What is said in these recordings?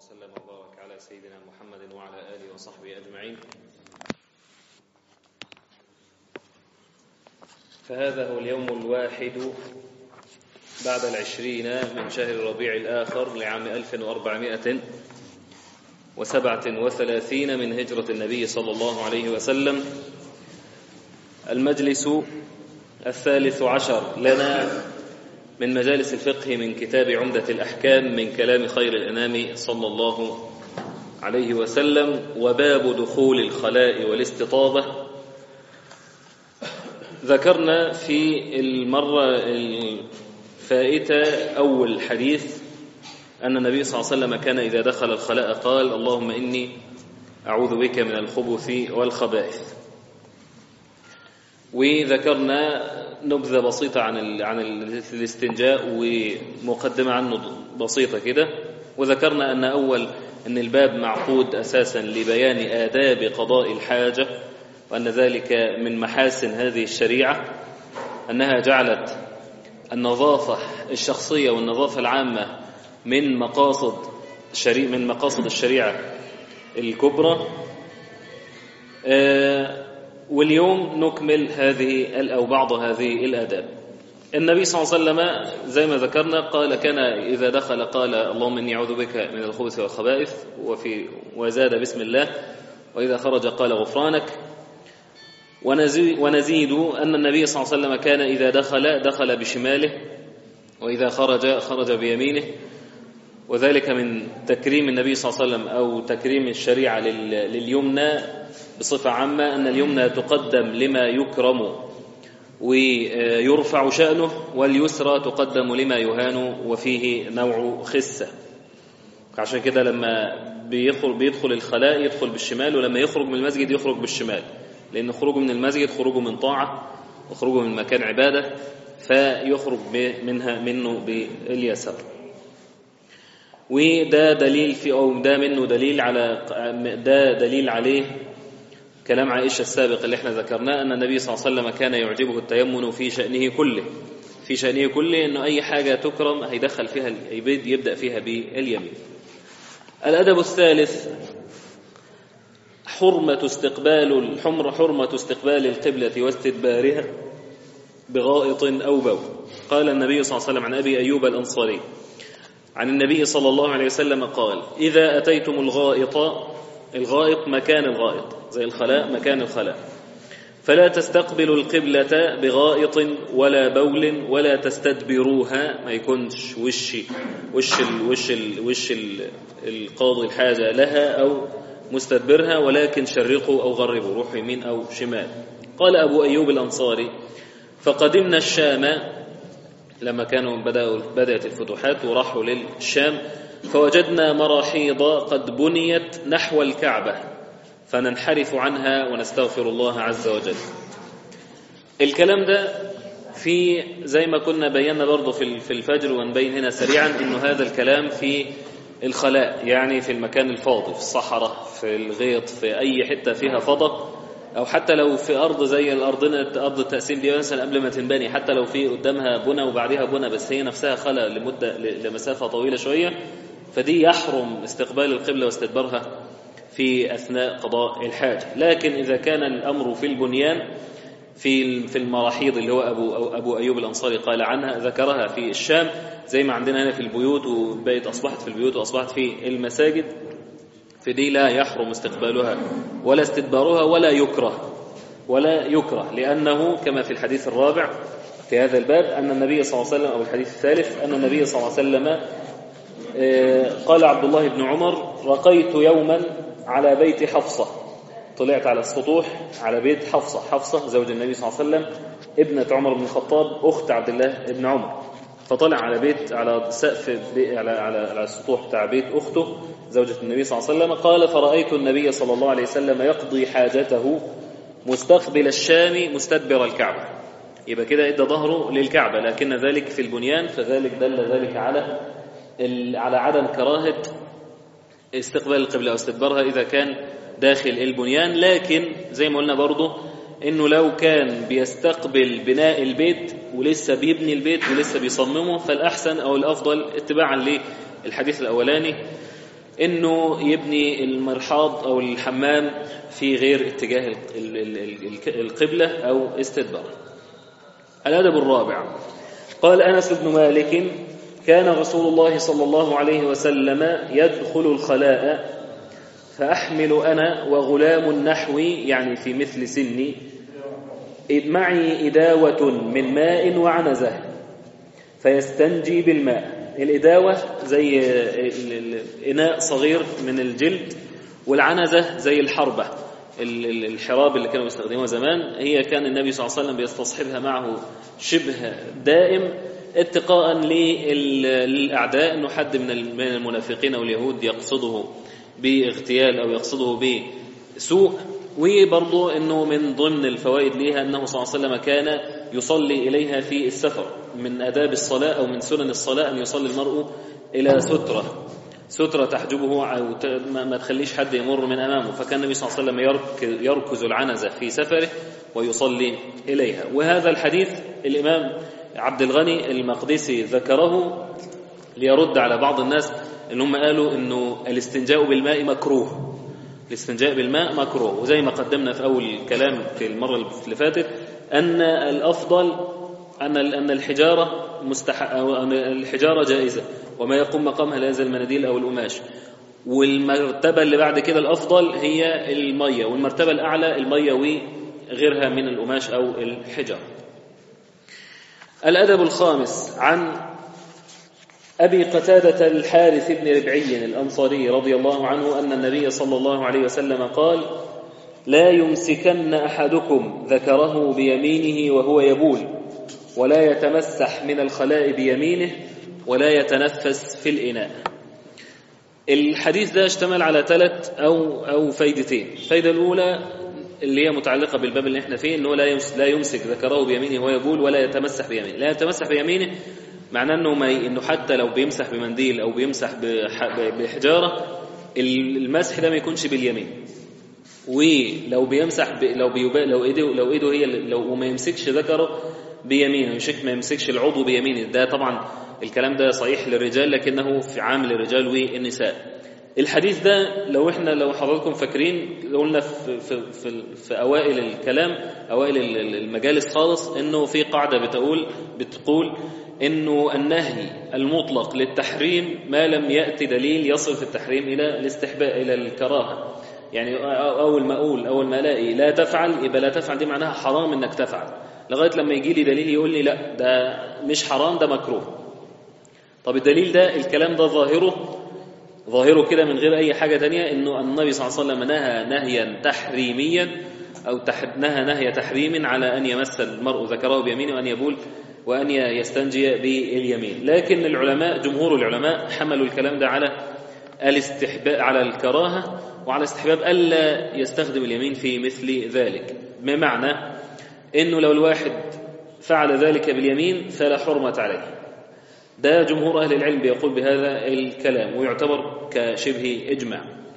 وسلم وبارك على سيدنا محمد وعلى آله وصحبه أجمعين فهذا هو اليوم الواحد بعد العشرين من شهر ربيع الآخر لعام 1437 من هجرة النبي صلى الله عليه وسلم المجلس الثالث عشر لنا من مجالس الفقه من كتاب عمدة الأحكام من كلام خير الأنام صلى الله عليه وسلم وباب دخول الخلاء والاستطابة ذكرنا في المرة الفائتة أول حديث أن النبي صلى الله عليه وسلم كان إذا دخل الخلاء قال اللهم إني أعوذ بك من الخبث والخبائث وذكرنا نبذة بسيطة عن عن الاستنجاء ومقدمة عنه بسيطة كده وذكرنا أن أول أن الباب معقود أساسا لبيان آداب قضاء الحاجة وأن ذلك من محاسن هذه الشريعة أنها جعلت النظافة الشخصية والنظافة العامة من مقاصد شريع من مقاصد الشريعة الكبرى آه واليوم نكمل هذه أو بعض هذه الآداب النبي صلى الله عليه وسلم زي ما ذكرنا قال كان إذا دخل قال اللهم إني أعوذ بك من الخبث والخبائث وفي وزاد بسم الله وإذا خرج قال غفرانك ونزيد أن النبي صلى الله عليه وسلم كان إذا دخل دخل بشماله وإذا خرج خرج بيمينه وذلك من تكريم النبي صلى الله عليه وسلم أو تكريم الشريعة لليمنى بصفة عامة أن اليمنى تقدم لما يكرم ويرفع شأنه واليسرى تقدم لما يهان وفيه نوع خسة عشان كده لما بيدخل, بيدخل الخلاء يدخل بالشمال ولما يخرج من المسجد يخرج بالشمال لأن خروجه من المسجد خروجه من طاعة وخروجه من مكان عبادة فيخرج منها منه باليسار وده دليل في أو ده منه دليل على ده دليل عليه كلام عائشة السابق اللي احنا ذكرناه أن النبي صلى الله عليه وسلم كان يعجبه التيمن في شأنه كله في شأنه كله أنه أي حاجة تكرم هيدخل فيها يبدأ فيها باليمين الأدب الثالث حرمة استقبال الحمر حرمة استقبال القبلة واستدبارها بغائط أو بول قال النبي صلى الله عليه وسلم عن أبي أيوب الأنصاري عن النبي صلى الله عليه وسلم قال إذا أتيتم الغائط الغائط مكان الغائط زي الخلاء مكان الخلاء فلا تستقبلوا القبلة بغائط ولا بول ولا تستدبروها ما يكونش وش وش ال وش ال وش ال القاضي الحاجة لها أو مستدبرها ولكن شرقوا أو غربوا روحوا يمين أو شمال قال أبو أيوب الأنصاري فقدمنا الشام لما كانوا بدأوا بدأت الفتوحات وراحوا للشام فوجدنا مراحيض قد بنيت نحو الكعبة فننحرف عنها ونستغفر الله عز وجل الكلام ده في زي ما كنا بينا برضه في في الفجر ونبين هنا سريعا انه هذا الكلام في الخلاء يعني في المكان الفاضي في الصحراء في الغيط في اي حته فيها فضاء او حتى لو في ارض زي الارضنا ارض التقسيم دي مثلا قبل ما تنبني حتى لو في قدامها بنى وبعدها بنى بس هي نفسها خلا لمده لمسافه طويله شويه فدي يحرم استقبال القبله واستدبارها في اثناء قضاء الحاجه لكن اذا كان الامر في البنيان في في المراحيض اللي هو ابو أو ابو ايوب الانصاري قال عنها ذكرها في الشام زي ما عندنا هنا في البيوت وبقت اصبحت في البيوت واصبحت في المساجد فدي لا يحرم استقبالها ولا استدبارها ولا يكره ولا يكره لأنه كما في الحديث الرابع في هذا الباب أن النبي صلى الله عليه وسلم أو الحديث الثالث أن النبي صلى الله عليه وسلم قال عبد الله بن عمر رقيت يوما على بيت حفصة طلعت على السطوح على بيت حفصة حفصة زوج النبي صلى الله عليه وسلم ابنة عمر بن الخطاب أخت عبد الله بن عمر فطلع على بيت على سقف على على على السطوح بتاع بيت اخته زوجة النبي صلى الله عليه وسلم قال فرأيت النبي صلى الله عليه وسلم يقضي حاجته مستقبل الشام مستدبر الكعبة يبقى كده ادى ظهره للكعبة لكن ذلك في البنيان فذلك دل ذلك على على عدم كراهة استقبال القبلة أو استدبارها إذا كان داخل البنيان لكن زي ما قلنا برضه انه لو كان بيستقبل بناء البيت ولسه بيبني البيت ولسه بيصممه فالاحسن او الافضل اتباعا للحديث الاولاني انه يبني المرحاض او الحمام في غير اتجاه ال- ال- ال- القبلة او استدبار الادب الرابع قال انس بن مالك كان رسول الله صلى الله عليه وسلم يدخل الخلاء فاحمل انا وغلام نحوي يعني في مثل سني إذ معي إداوة من ماء وعنزة فيستنجي بالماء الإداوة زي ال- ال- إناء صغير من الجلد والعنزة زي الحربة ال- ال- الحراب اللي كانوا يستخدموها زمان هي كان النبي صلى الله عليه وسلم بيستصحبها معه شبه دائم اتقاء لل- للأعداء أنه حد من ال- من المنافقين أو اليهود يقصده باغتيال أو يقصده بسوء وبرضه أنه من ضمن الفوائد ليها أنه صلى الله عليه وسلم كان يصلي إليها في السفر من آداب الصلاة أو من سنن الصلاة أن يصلي المرء إلى سترة سترة تحجبه أو ت- ما ما تخليش حد يمر من أمامه فكان النبي صلى الله عليه وسلم يرك- يركز العنزة في سفره ويصلي إليها وهذا الحديث الإمام عبد الغني المقدسي ذكره ليرد على بعض الناس ان هم قالوا انه الاستنجاء بالماء مكروه الاستنجاء بالماء مكروه وزي ما قدمنا في اول الكلام في المره اللي فاتت ان الافضل ان ان الحجاره مستحق او أن الحجاره جائزه وما يقوم مقامها لا يزال المناديل او القماش والمرتبه اللي بعد كده الافضل هي الميه والمرتبه الاعلى الميه وغيرها من القماش او الحجاره الادب الخامس عن أبي قتادة الحارث بن ربعي الأنصاري رضي الله عنه أن النبي صلى الله عليه وسلم قال لا يمسكن أحدكم ذكره بيمينه وهو يبول ولا يتمسح من الخلاء بيمينه ولا يتنفس في الإناء الحديث ده اشتمل على ثلاث أو أو فايدتين الفايدة الأولى اللي هي متعلقة بالباب اللي احنا فيه انه لا يمس لا يمسك ذكره بيمينه وهو يبول ولا يتمسح بيمينه لا يتمسح بيمينه معناه انه ما ي... انه حتى لو بيمسح بمنديل او بيمسح بح... بحجاره المسح ده ما يكونش باليمين ولو بيمسح ب... لو بيبا... لو ايده لو ايده هي اللي- لو وما يمسكش ذكره بيمينه يمسك ما يمسكش العضو بيمينه ده طبعا الكلام ده صحيح للرجال لكنه في عام للرجال والنساء الحديث ده لو احنا لو حضراتكم فاكرين قلنا في في في, في اوائل الكلام اوائل ال- ال- المجالس خالص انه في قاعده بتقول بتقول انه النهي المطلق للتحريم ما لم ياتي دليل يصرف التحريم الى الاستحباء الى الكراهه يعني أ- اول ما اقول اول ما الاقي لا تفعل يبقى لا تفعل دي معناها حرام انك تفعل لغايه لما يجي لي دليل يقول لي لا ده مش حرام ده مكروه طب الدليل ده الكلام ده ظاهره ظاهره كده من غير أي حاجة تانية إنه النبي صلى الله عليه وسلم نهى نهيا تحريميا أو تح... نهى نهي تحريم على أن يمس المرء ذكره بيمينه وأن يبول وأن يستنجي باليمين لكن العلماء جمهور العلماء حملوا الكلام ده على الاستحباب على الكراهة وعلى استحباب ألا يستخدم اليمين في مثل ذلك بمعنى إنه لو الواحد فعل ذلك باليمين فلا حرمة عليه ده جمهور أهل العلم بيقول بهذا الكلام ويعتبر كشبه إجماع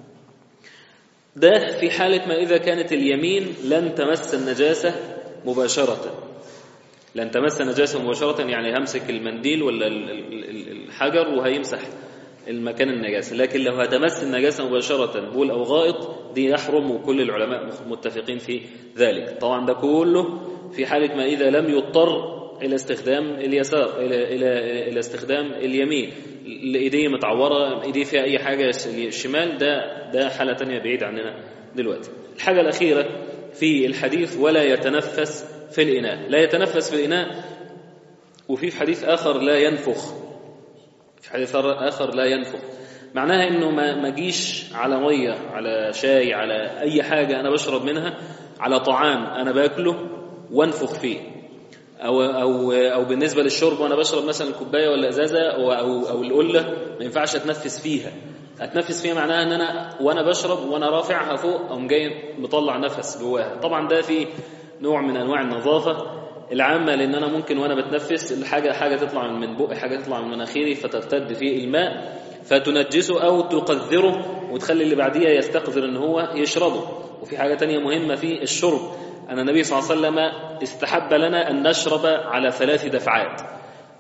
ده في حالة ما إذا كانت اليمين لن تمس النجاسة مباشرة لن تمس النجاسة مباشرة يعني همسك المنديل ولا ال- ال- ال- الحجر وهيمسح المكان النجاسة لكن لو هتمس النجاسة مباشرة بول أو غائط دي يحرم وكل العلماء متفقين في ذلك طبعا ده كله في حالة ما إذا لم يضطر إلى استخدام اليسار إلى إلى إلى استخدام اليمين الإيديه متعورة إيديه فيها أي حاجة الشمال ده ده حالة تانية بعيد عننا دلوقتي الحاجة الأخيرة في الحديث ولا يتنفس في الإناء لا يتنفس في الإناء وفي حديث آخر لا ينفخ في حديث آخر لا ينفخ معناها انه ما ما جيش على ميه على شاي على اي حاجه انا بشرب منها على طعام انا باكله وانفخ فيه او او او بالنسبه للشرب وانا بشرب مثلا كوبايه ولا ازازه او او, أو القله ما ينفعش اتنفس فيها اتنفس فيها معناها ان انا وانا بشرب وانا رافعها فوق اقوم جاي مطلع نفس جواها طبعا ده في نوع من انواع النظافه العامه لان انا ممكن وانا بتنفس الحاجه حاجه تطلع من بقي حاجه تطلع من مناخيري فترتد في الماء فتنجسه او تقذره وتخلي اللي بعديها يستقذر ان هو يشربه وفي حاجه تانية مهمه في الشرب أن النبي صلى الله عليه وسلم استحب لنا أن نشرب على ثلاث دفعات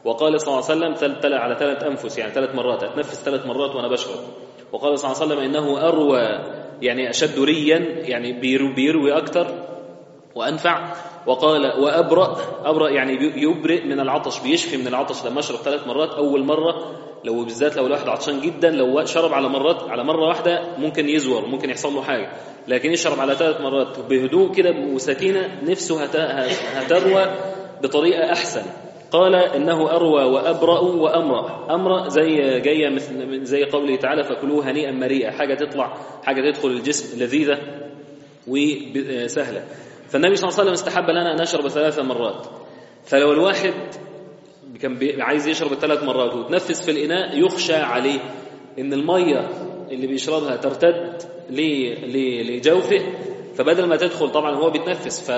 وقال صلى الله عليه وسلم تل على ثلاث أنفس يعني ثلاث مرات أتنفس ثلاث مرات وأنا بشرب وقال صلى الله عليه وسلم إنه أروى يعني أشد ريا يعني بيروي, بيروي أكثر وأنفع وقال وأبرأ أبرأ يعني يبرئ من العطش بيشفي من العطش لما أشرب ثلاث مرات أول مرة لو بالذات لو الواحد عطشان جدا لو شرب على مرات على مرة واحدة ممكن يزور ممكن يحصل له حاجة لكن يشرب على ثلاث مرات بهدوء كده وسكينة نفسه هتروى بطريقة أحسن قال إنه أروى وأبرأ وأمرأ أمرأ زي جاية مثل زي قوله تعالى فكلوه هنيئا مريئا حاجة تطلع حاجة تدخل الجسم لذيذة وسهلة فالنبي صلى الله عليه وسلم استحب لنا أن نشرب ثلاث مرات فلو الواحد كان عايز يشرب الثلاث مرات وتنفس في الإناء يخشى عليه إن المية اللي بيشربها ترتد لجوفه فبدل ما تدخل طبعا هو بيتنفس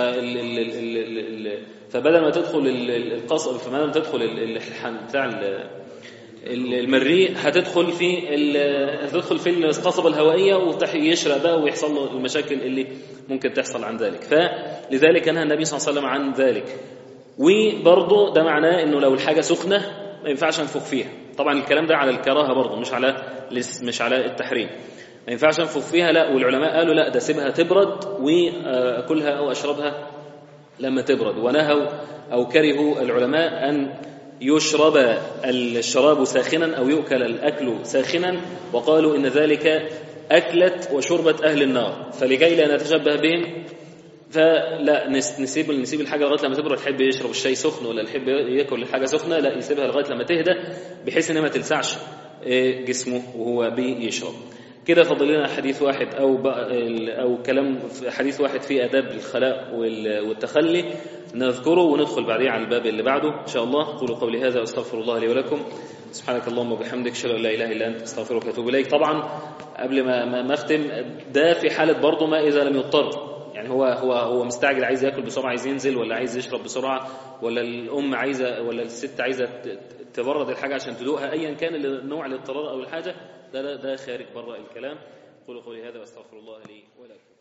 فبدل ما تدخل القصب فبدل ما تدخل بتاع المريء هتدخل في هتدخل في القصبة الهوائية ويشرب بقى ويحصل له المشاكل اللي ممكن تحصل عن ذلك فلذلك نهى النبي صلى الله عليه وسلم عن ذلك وبرضه ده معناه انه لو الحاجة سخنة ما ينفعش انفخ فيها طبعا الكلام ده على الكراهة برضه مش على مش على التحريم ما ينفعش انفخ فيها لا والعلماء قالوا لا ده سيبها تبرد واكلها او اشربها لما تبرد ونهوا او كرهوا العلماء ان يشرب الشراب ساخنا او يؤكل الاكل ساخنا وقالوا ان ذلك اكلت وشربة اهل النار فلكي لا نتشبه بهم فلا نسيب نسيب الحاجه لغايه لما تبرد يحب يشرب الشاي سخن ولا يحب ياكل الحاجه سخنه لا يسيبها لغايه لما تهدى بحيث انها ما تلسعش جسمه وهو بيشرب كده فاضل لنا حديث واحد او او كلام حديث واحد في اداب الخلاء والتخلي نذكره وندخل بعديه على الباب اللي بعده ان شاء الله قولوا قولي هذا واستغفر الله لي ولكم سبحانك اللهم وبحمدك اشهد ان لا اله الا انت استغفرك واتوب اليك طبعا قبل ما ما اختم ده في حاله برضه ما اذا لم يضطر يعني هو هو هو مستعجل عايز ياكل بسرعه عايز ينزل ولا عايز يشرب بسرعه ولا الام عايزه ولا الست عايزه تبرد الحاجه عشان تدوقها ايا كان نوع الاضطرار او الحاجه ده ده, ده خارج بره الكلام قولوا قولي هذا واستغفر الله لي ولكم